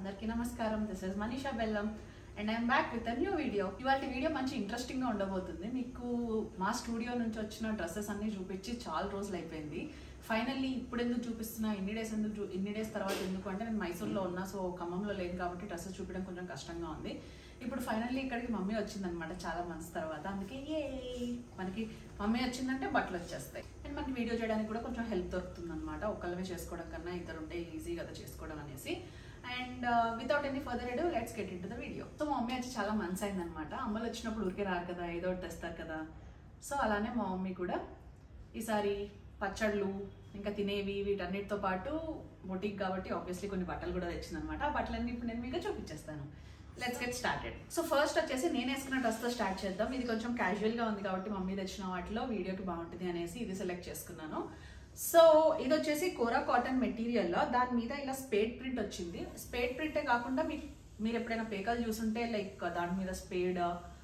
అందరికీ నమస్కారం this is Manisha Bellam and I'm back with a new video ఇవాళ వీడియో మంచి ఇంట్రెస్టింగ్ గా ఉండబోతుంది మీకు మా స్టూడియో నుంచి వచ్చిన డ్రెస్సెస్ అన్ని చూపించి చాలా రోజులు అయిపోయింది ఫైనల్లీ ఇప్పుడు ఎందుకు చూపిస్తున్నా ఇన్ని డేస్ ఎందుకు చూ- ఇన్ని డేస్ తర్వాత ఎందుకు అంటే నేను మైసూర్లో ఉన్నా సో ఖమ్మంలో లేను కాబట్టి డ్రెస్సెస్ చూపించడం కొంచెం కష్టంగా ఉంది ఇప్పుడు ఫైనల్లీ ఇక్కడికి మమ్మీ వచ్చిందనమాట చాలా మంత్స్ తర్వాత అందుకే ఏ మనకి మమ్మీ వచ్చిందంటే బట్టలు వచ్చేస్తాయి అండ్ మనకి వీడియో చేయడానికి కూడా కొంచెం హెల్ప్ దొరుకుతుంది అనమాట ఒకళ్ళమే చేసుకోవడం కన్నా ఇద్దరు ఉంటే ఈజీ కదా చేసుకోవడం అనేసి and without any further ado let's get into the video so మా మమ్మీ వచ్చి చాలా మంత్స్ అయిందనమాట అమ్మలు వచ్చినప్పుడు ఊరికే రారు కదా ఏదో ఒకటి తెస్తారు కదా సో అలానే మా మమ్మీ కూడా ఈసారి పచ్చళ్ళు ఇంకా తినేవి వీటన్నిటితో పాటు బొటిక్ కాబట్టి ఆబ్వియస్లీ కొన్ని బట్టలు కూడా తెచ్చిందనమాట ఆ బట్టలన్నీ ఇప్పుడు నేను మీకు చూపించేస్తాను let's get started so first వచ్చేసి నేను వేసుకున్న డ్రెస్తో స్టార్ట్ చేద్దాం ఇది కొంచెం క్యాజువల్ గా ఉంది కాబట్టి మమ్మీ తెచ్చిన వాటిలో వీడియోకి బాగుంటుంది అనేసి ఇది సెలెక్ట్ చేసుకున్నాను సో ఇది వచ్చేసి కోరా కాటన్ మెటీరియల్ లో దాని మీద ఇలా స్పేడ్ ప్రింట్ వచ్చింది స్పేడ్ ప్రింటే కాకుండా మీకు మీరు ఎప్పుడైనా పేకలు చూసుంటే లైక్ దాని మీద spade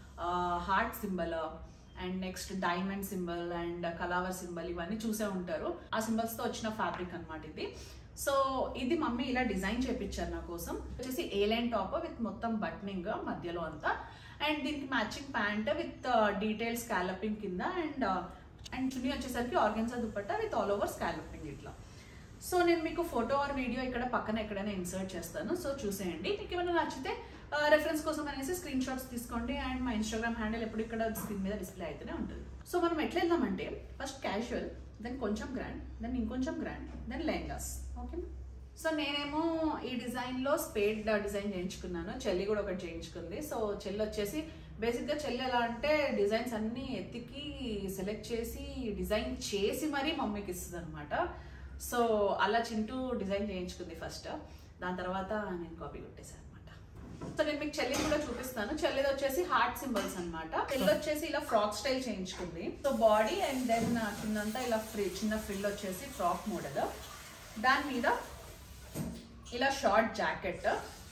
heart symbol and next diamond symbol and కలావర్ సింబల్ ఇవన్నీ చూసే ఉంటారు ఆ సింబల్స్ తో వచ్చిన ఫ్యాబ్రిక్ అన్నమాట ఇది సో ఇది మమ్మీ ఇలా డిజైన్ చేపించారు నా కోసం వచ్చేసి ఏ లైన్ టాప్ విత్ మొత్తం బట్నింగ్ మధ్యలో అంతా అండ్ దీనికి matching pant with detail scalloping కింద అండ్ అండ్ చున్నీ వచ్చేసరికి organza dupatta with all over scalloping ఇట్లా సో నేను మీకు ఫోటో ఆర్ వీడియో ఇక్కడ పక్కన ఎక్కడైనా ఇన్సర్ట్ చేస్తాను సో చూసేయండి మీకు ఏమైనా నచ్చితే రెఫరెన్స్ కోసం అనేసి స్క్రీన్ షాట్స్ తీసుకోండి అండ్ మా ఇన్స్టాగ్రామ్ హ్యాండిల్ ఎప్పుడు ఇక్కడ స్క్రీన్ మీద డిస్ప్లే అయితేనే ఉంటుంది సో మనం ఎట్లా వెళ్దామంటే ఫస్ట్ క్యాజువల్ దెన్ కొంచెం గ్రాండ్ దెన్ ఇంకొంచెం గ్రాండ్ దెన్ లెహంగాస్ ఓకేనా సో నేనేమో ఈ డిజైన్ లో స్పేడ్ డిజైన్ చేయించుకున్నాను చెల్లి కూడా ఒకటి చేయించుకుంది సో చెల్లి వచ్చేసి బేసిక్ గా చెల్లి ఎలా అంటే డిజైన్స్ అన్ని ఎత్తికి సెలెక్ట్ చేసి డిజైన్ చేసి మరీ మమ్మీకి ఇస్తుంది అనమాట సో అలా చింటూ డిజైన్ చేయించుకుంది ఫస్ట్ దాని తర్వాత నేను కాపీ కొట్టేశాను అనమాట సో నేను మీకు చెల్లి కూడా చూపిస్తాను చెల్లిది వచ్చేసి హార్ట్ సింబల్స్ అన్నమాట చెల్లి వచ్చేసి ఇలా ఫ్రాక్ స్టైల్ చేయించుకుంది సో బాడీ అండ్ దెన్ కిందంతా ఇలా ఫ్రీ చిన్న ఫ్రిల్ వచ్చేసి ఫ్రాక్ మోడల్ దాని మీద ఇలా short jacket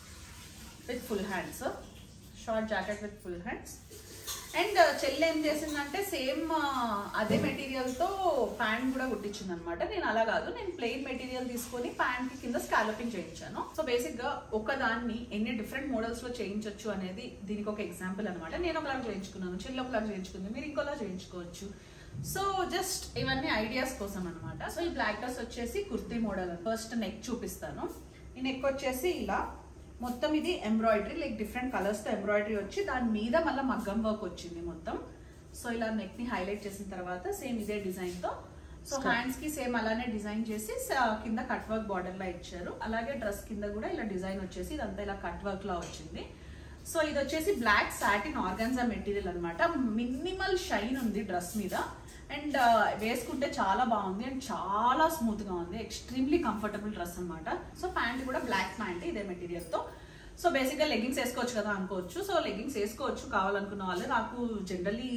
with full hands short jacket with full hands and చెల్లి ఏం చేసిందంటే సేమ్ అదే మెటీరియల్తో ప్యాంట్ కూడా కుట్టించింది అనమాట నేను అలా కాదు నేను ప్లెయిన్ మెటీరియల్ తీసుకొని ప్యాంట్ కి కింద స్కాలపింగ్ చేయించాను సో బేసిక్ గా ఒక దాన్ని ఎన్ని డిఫరెంట్ మోడల్స్ లో చేయించవచ్చు అనేది దీనికి ఒక ఎగ్జాంపుల్ అనమాట నేను ఒకలాగా చేయించుకున్నాను చెల్లి ఒకలాగా చేయించుకుంది మీరు ఇంకోలా చేయించుకోవచ్చు సో జస్ట్ ఇవన్నీ ఐడియాస్ కోసం అనమాట సో ఈ బ్లాక్ డ్రెస్ వచ్చేసి కుర్తీ మోడల్ ఫస్ట్ నెక్ చూపిస్తాను ఈ నెక్ వచ్చేసి ఇలా మొత్తం ఇది ఎంబ్రాయిడరీ లైక్ డిఫరెంట్ కలర్స్ తో ఎంబ్రాయిడరీ వచ్చి దాని మీద మళ్ళీ మగ్గం వర్క్ వచ్చింది మొత్తం సో ఇలా నెక్ ని హైలైట్ చేసిన తర్వాత సేమ్ ఇదే డిజైన్ తో సో హ్యాండ్స్ కి సేమ్ అలానే డిజైన్ చేసి స- కింద కట్ వర్క్ బార్డర్ లా ఇచ్చారు అలాగే డ్రెస్ కింద కూడా ఇలా డిజైన్ వచ్చేసి ఇదంతా ఇలా కట్ వర్క్ లా వచ్చింది సో ఇది వచ్చేసి బ్లాక్ సాటిన్ ఆర్గాన్జా మెటీరియల్ అన్నమాట మినిమల్ షైన్ ఉంది డ్రెస్ మీద అండ్ వేసుకుంటే చాలా బాగుంది అండ్ చాలా స్మూత్ గా ఉంది ఎక్స్ట్రీమ్లీ కంఫర్టబుల్ డ్రెస్ అన్నమాట సో ప్యాంట్ కూడా బ్లాక్ ప్యాంట్ ఇదే మెటీరియల్ తో సో బేసిక్ గా లెగ్గింగ్స్ వేసుకోవచ్చు కదా అనుకోవచ్చు సో లెగ్గింగ్స్ వేసుకోవచ్చు కావాలనుకున్న వాళ్ళు నాకు జనరలీ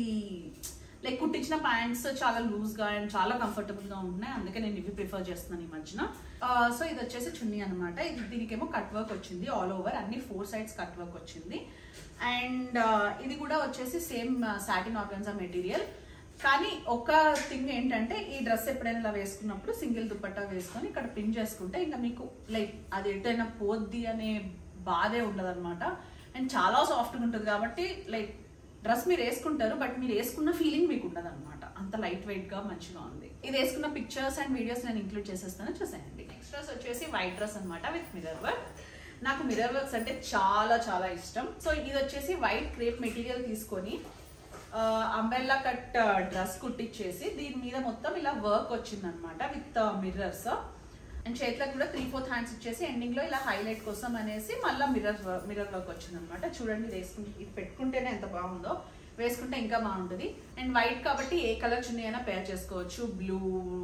లైక్ కుట్టించిన ప్యాంట్స్ చాలా లూజ్ గా అండ్ చాలా కంఫర్టబుల్ గా ఉన్నాయి అందుకే నేను ఇవి ప్రిఫర్ చేస్తున్నాను ఈ మధ్యన సో ఇది వచ్చేసి చున్నీ అనమాట ఇది దీనికేమో కట్ వర్క్ వచ్చింది ఆల్ ఓవర్ అన్ని ఫోర్ సైడ్స్ కట్ వర్క్ వచ్చింది అండ్ ఇది కూడా వచ్చేసి సేమ్ సాటిన్ ఆర్గన్జా మెటీరియల్ కానీ ఒక థింగ్ ఏంటంటే ఈ డ్రెస్ ఎప్పుడైనా ఇలా వేసుకున్నప్పుడు సింగిల్ దుపట్టా వేసుకొని ఇక్కడ పిన్ చేసుకుంటే ఇంకా మీకు లైక్ అది ఎటైనా పోద్ది అనే బాధే ఉండదు అనమాట అండ్ చాలా సాఫ్ట్గా ఉంటుంది కాబట్టి లైక్ డ్రెస్ మీరు వేసుకుంటారు బట్ మీరు వేసుకున్న ఫీలింగ్ మీకు ఉండదు అనమాట అంత లైట్ వెయిట్ గా మంచిగా ఉంది ఇది వేసుకున్న పిక్చర్స్ అండ్ వీడియోస్ నేను ఇంక్లూడ్ చేసేస్తాను చూసేయండి నెక్స్ట్ డ్రెస్ వచ్చేసి వైట్ డ్రెస్ అనమాట విత్ మిరర్ వర్క్ నాకు మిరర్ వర్క్స్ అంటే చాలా చాలా ఇష్టం సో ఇది వచ్చేసి వైట్ క్రేప్ మెటీరియల్ తీసుకొని అంబెల్లా కట్ డ్రెస్ కుట్టించేసి దీని మీద మొత్తం ఇలా వర్క్ వచ్చింది అనమాట విత్ మిర్రర్స్ అండ్ చేతులకు కూడా త్రీ ఫోర్త్ హ్యాండ్స్ ఇచ్చేసి ఎండింగ్ లో ఇలా హైలైట్ కోసం అనేసి మళ్ళీ మిర్రర్ మిర్రర్ వర్క్ వచ్చింది అనమాట చూడండి ఇది వేసుకుంటే ఇది పెట్టుకుంటేనే ఎంత బాగుందో వేసుకుంటే ఇంకా బాగుంటుంది అండ్ వైట్ కాబట్టి ఏ కలర్ చున్నీ అయినా పేర్ చేసుకోవచ్చు blue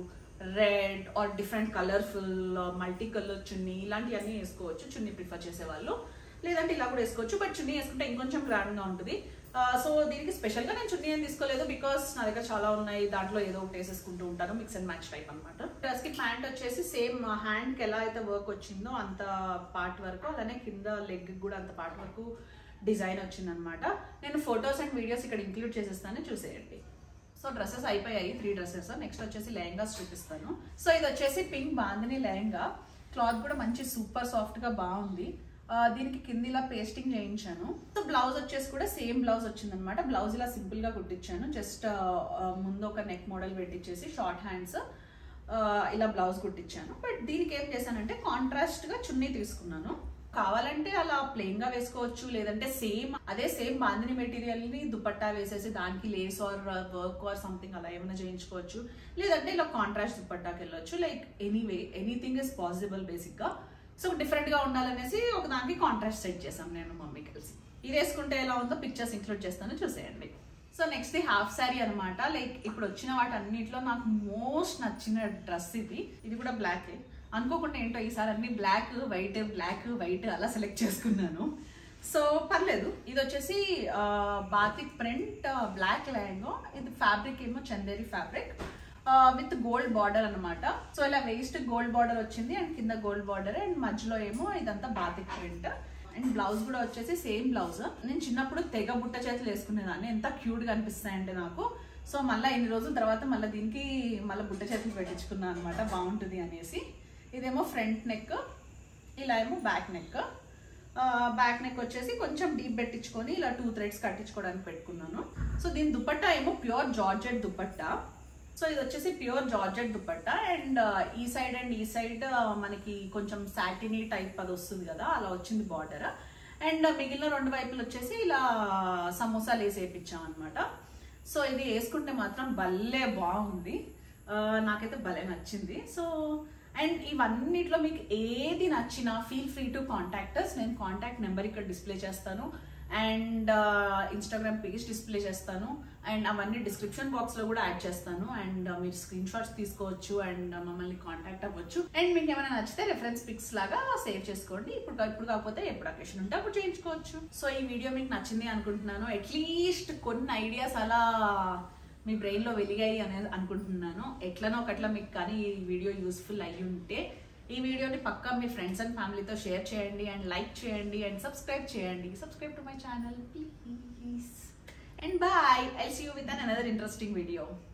red or different colourful multi colour చున్నీ ఇలాంటివన్నీ వేసుకోవచ్చు చున్నీ ప్రిఫర్ చేసేవాళ్ళు లేదంటే ఇలా కూడా వేసుకోవచ్చు బట్ చున్నీ వేసుకుంటే ఇంకొంచెం గ్రాండ్ గా ఉంటుంది సో దీనికి స్పెషల్ గా నేను చున్నీ ఏం తీసుకోలేదు బికాస్ నా దగ్గర చాలా ఉన్నాయి దాంట్లో ఏదో ఒకటి వేసేసుకుంటూ ఉంటాను మిక్స్ అండ్ మ్యాచ్ టైప్ అనమాట డ్రెస్ కి ప్యాంట్ వచ్చేసి సేమ్ హ్యాండ్ కి ఎలా అయితే వర్క్ వచ్చిందో అంత పార్ట్ వరకు అలానే కింద లెగ్ కూడా అంత పార్ట్ వరకు డిజైన్ వచ్చింది అనమాట నేను ఫొటోస్ అండ్ వీడియోస్ ఇక్కడ ఇంక్లూడ్ చేసేస్తాను చూసేయండి సో డ్రెస్సెస్ అయిపోయాయి త్రీ డ్రెస్సెస్ నెక్స్ట్ వచ్చేసి లెహంగాస్ చూపిస్తాను సో ఇది వచ్చేసి పింక్ బాందిని లెహంగా క్లాత్ కూడా మంచి సూపర్ సాఫ్ట్ గా బాగుంది ఆ, దీనికి కింద ఇలా పేస్టింగ్ చేయించాను సో బ్లౌజ్ వచ్చేసి కూడా సేమ్ బ్లౌజ్ వచ్చింది అనమాట బ్లౌజ్ ఇలా సింపుల్ గా కుట్టించాను జస్ట్ ముందు ఒక నెక్ మోడల్ పెట్టించేసి షార్ట్ హ్యాండ్స్ ఇలా బ్లౌజ్ కుట్టించాను బట్ దీనికి ఏం చేశానంటే కాంట్రాస్ట్ గా చున్నీ తీసుకున్నాను కావాలంటే అలా ప్లెయిన్ గా వేసుకోవచ్చు లేదంటే సేమ్ అదే సేమ్ బాందిని మెటీరియల్ ని దుపట్టా వేసేసి దానికి lace or work or something అలా ఏమైనా చేయించుకోవచ్చు లేదంటే ఇలా కాంట్రాస్ట్ దుపట్టాకి వెళ్ళొచ్చు like anyway anything is possible basic గా సో డిఫరెంట్ గా ఉండాలనేసి ఒక దానికి కాంట్రాస్ట్ సెట్ చేసాం నేను మమ్మీ కలిసి ఇది వేసుకుంటే ఎలా ఉందో పిక్చర్స్ ఇంక్లూడ్ చేస్తాను చూసేయండి so next the half sari అనమాట లైక్ ఇప్పుడు వచ్చిన వాటి అన్నిట్లో నాకు మోస్ట్ నచ్చిన డ్రెస్ ఇది ఇది కూడా బ్లాక్ అనుకోకుండా ఏంటో ఈసారి అన్ని బ్లాక్ వైట్ బ్లాక్ వైట్ అలా సెలెక్ట్ చేసుకున్నాను సో పర్లేదు ఇది వచ్చేసి బాతిక్ ప్రింట్ బ్లాక్ లెహంగా ఇది ఫ్యాబ్రిక్ ఏమో Chanderi fabric with gold border అన్నమాట సో ఇలా వేస్ట్ గోల్డ్ బార్డర్ వచ్చింది అండ్ కింద గోల్డ్ బార్డర్ అండ్ మధ్యలో ఏమో ఇదంతా బాతిక్ ప్రింట్ అండ్ బ్లౌజ్ కూడా వచ్చేసి సేమ్ బ్లౌజ్ నేను చిన్నప్పుడు తెగ బుట్ట చేతులు వేసుకునేదాన్ని ఎంత క్యూట్ గా అనిపిస్తాయంటే నాకు సో మళ్ళీ ఎన్ని రోజుల తర్వాత మళ్ళీ దీనికి మళ్ళీ బుట్ట చేతులు పెట్టించుకున్నాను అనమాట బాగుంటుంది అనేసి ఇదేమో ఫ్రంట్ నెక్ ఇలా ఏమో బ్యాక్ నెక్ బ్యాక్ నెక్ వచ్చేసి కొంచెం డీప్ పెట్టించుకొని ఇలా టూ థ్రెడ్స్ కట్టించుకోవడానికి పెట్టుకున్నాను సో దీని దుపట్టా ఏమో ప్యూర్ జార్జెట్ దుపట్టా సో ఇది వచ్చేసి ప్యూర్ జార్జెట్ దుపట్టా అండ్ ఈ సైడ్ అండ్ ఈ సైడ్ మనకి కొంచెం సాటినీ టైప్ అది వస్తుంది కదా అలా వచ్చింది బార్డర్ అండ్ మిగిలిన రెండు వైపులు వచ్చేసి ఇలా సమోసాలు వేసి వేయించాం అనమాట సో ఇది వేసుకుంటే మాత్రం భలే బాగుంది ఆ, నాకైతే భలే నచ్చింది సో అండ్ ఇవన్నిట్లో మీకు ఏది నచ్చినా ఫీల్ ఫ్రీ టు కాంటాక్టర్స్ నేను కాంటాక్ట్ నెంబర్ ఇక్కడ డిస్ప్లే చేస్తాను అండ్ ఇన్స్టాగ్రామ్ పేజ్ డిస్ప్లే చేస్తాను అండ్ అవన్నీ డిస్క్రిప్షన్ బాక్స్ లో కూడా యాడ్ చేస్తాను అండ్ మీరు స్క్రీన్ షాట్స్ తీసుకోవచ్చు అండ్ మమ్మల్ని కాంటాక్ట్ అవ్వచ్చు అండ్ మీకు ఏమైనా నచ్చితే రెఫరెన్స్ పిక్స్ లాగా సేవ్ చేసుకోండి ఇప్పుడు ఇప్పుడు కాకపోతే ఎప్పుడు అకేషన్ ఉంటే అప్పుడు చేయించుకోవచ్చు సో ఈ వీడియో మీకు నచ్చింది అనుకుంటున్నాను అట్లీస్ట్ కొన్ని ఐడియాస్ అలా మీ బ్రెయిన్ లో వెలిగాయి అనేది అనుకుంటున్నాను ఎట్లనో ఒకట్లా మీకు కానీ ఈ వీడియో యూస్ఫుల్ అయ్యి ఉంటే ఈ వీడియోని పక్కా మీ ఫ్రెండ్స్ అండ్ ఫ్యామిలీతో షేర్ చేయండి అండ్ లైక్ చేయండి అండ్ సబ్స్క్రైబ్ చేయండి subscribe to my channel please and bye I see you with an another interesting video